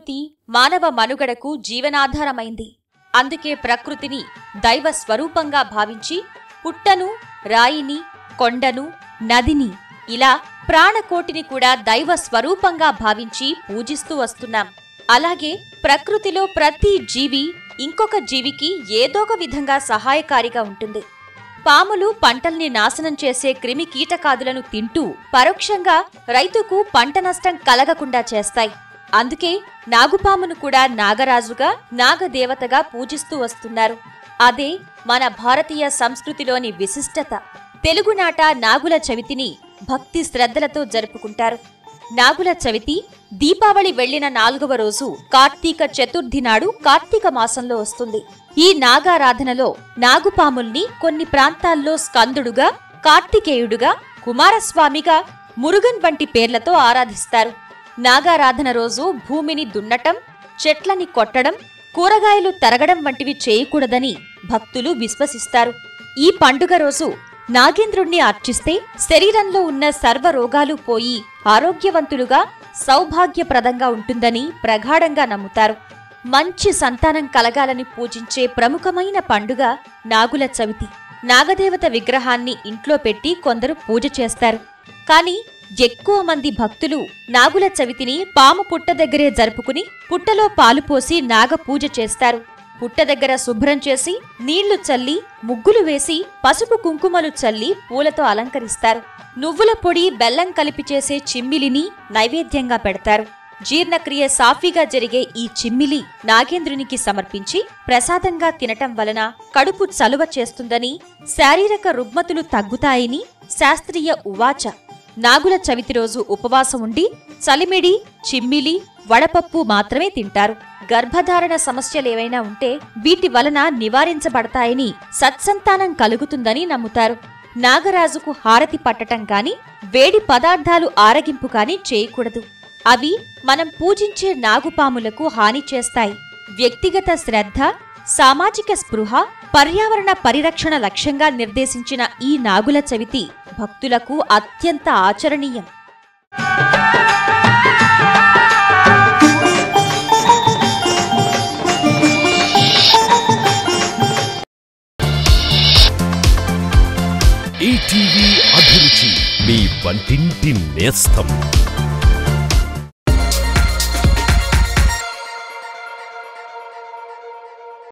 ప్రకృతి మానవ మనుగడకు జీవనాధారమైంది అందుకే ప్రకృతిని దైవ స్వరూపంగా భావించి పుట్టను రాయిని కొండను నదిని ఇలా ప్రాణకోటిని కూడా దైవ స్వరూపంగా భావించి పూజిస్తూ వస్తున్నాం అలాగే ప్రకృతిలో ప్రతి జీవి ఇంకొక జీవికి ఏదోక విధంగా సహాయకారిగా ఉంటుంది పాములు పంటల్ని నాశనం చేసే క్రిమి కీటకాదులను తింటూ పరోక్షంగా రైతుకు పంట నష్టం కలగకుండా చేస్తాయి అందుకే నాగుపామును కూడా నాగరాజుగా నాగదేవతగా పూజిస్తూ వస్తున్నారు అదే మన భారతీయ సంస్కృతిలోని విశిష్టత తెలుగునాట నాగుల చవితిని భక్తి శ్రద్ధలతో జరుపుకుంటారు నాగుల చవితి దీపావళి వెళ్లిన నాలుగవ రోజు కార్తీక చతుర్థి నాడు కార్తీక మాసంలో వస్తుంది ఈ నాగారాధనలో నాగుపాముల్ని కొన్ని ప్రాంతాల్లో స్కందుడుగా కార్తికేయుడుగా కుమారస్వామిగా మురుగన్ వంటి పేర్లతో ఆరాధిస్తారు నాగారాధన రోజు భూమిని దున్నటం చెట్లని కొట్టడం కూరగాయలు తరగడం వంటివి చేయకూడదని భక్తులు విశ్వసిస్తారు ఈ పండుగ రోజు నాగేంద్రుణ్ణి అర్చిస్తే శరీరంలో ఉన్న సర్వ రోగాలు పోయి ఆరోగ్యవంతులుగా సౌభాగ్యప్రదంగా ఉంటుందని ప్రగాఢంగా నమ్ముతారు మంచి సంతానం కలగాలని పూజించే ప్రముఖమైన పండుగ నాగుల చవితి నాగదేవత విగ్రహాన్ని ఇంట్లో పెట్టి కొందరు పూజ చేస్తారు కాని ఎక్కువ మంది భక్తులు నాగుల చవితిని పాము పుట్ట దగ్గరే జరుపుకుని పుట్టలో పాలు పోసి నాగ పూజ చేస్తారు పుట్ట దగ్గర శుభ్రం చేసి నీళ్లు చల్లి ముగ్గులు వేసి పసుపు కుంకుమలు చల్లి పూలతో అలంకరిస్తారు నువ్వుల పొడి బెల్లం కలిపి చేసే చిమ్మిలిని నైవేద్యంగా పెడతారు జీర్ణక్రియ సాఫీగా జరిగే ఈ చిమ్మిలి నాగేంద్రునికి సమర్పించి ప్రసాదంగా తినటం వలన కడుపు చలువ చేస్తుందని శారీరక రుగ్మతులు తగ్గుతాయని శాస్త్రీయ ఉవాచ నాగుల చవితి రోజు ఉపవాసం ఉండి చలిమిడి చిమ్మిలి వడపప్పు మాత్రమే తింటారు గర్భధారణ సమస్యలేవైనా ఉంటే వీటి వలన నివారించబడతాయని సత్సంతానం కలుగుతుందని నమ్ముతారు నాగరాజుకు హారతి పట్టటం కాని వేడి పదార్థాలు ఆరగింపు కాని చేయకూడదు అవి మనం పూజించే నాగుపాములకు హాని చేస్తాయి వ్యక్తిగత శ్రద్ధ సామాజిక స్పృహ పర్యావరణ పరిరక్షణ లక్ష్యంగా నిర్దేశించిన ఈ నాగుల చవితి భక్తులకు అత్యంత ఆచరణీయం ఈటీవీ అభిరుచి మీ వంటింటి నేస్తం